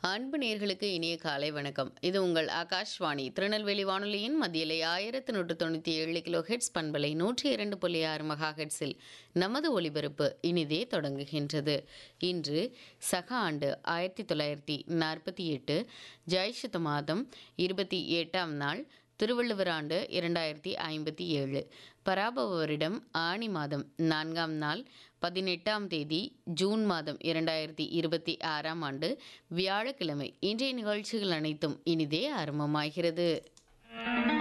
அன்பு நேர்களுக்கு இனிய காலை வணக்கம் இது உங்கள் ஆகாஷ்வாணி திருநெல்வேலி வானொலியின் மத்தியிலே ஆயிரத்து நூற்று தொண்ணூற்றி ஏழு கிலோ ஹெட்ஸ் பண்பலை நூற்றி இரண்டு புள்ளி ஆறு மெகா ஹெட்ஸில் நமது ஒலிபரப்பு இனிதே தொடங்குகின்றது இன்று சக ஆண்டு ஆயிரத்தி தொள்ளாயிரத்தி நாற்பத்தி எட்டு ஜெயசுத்த மாதம் இருபத்தி எட்டாம் நாள் திருவள்ளுவர் ஆண்டு இரண்டாயிரத்தி ஐம்பத்தி ஏழு பராபவ வருடம் ஆணி மாதம் நான்காம் நாள் பதினெட்டாம் தேதி ஜூன் மாதம் இரண்டாயிரத்தி இருபத்தி ஆறாம் ஆண்டு வியாழக்கிழமை இன்றைய நிகழ்ச்சிகள் அனைத்தும் இனிதே ஆரம்பமாகிறது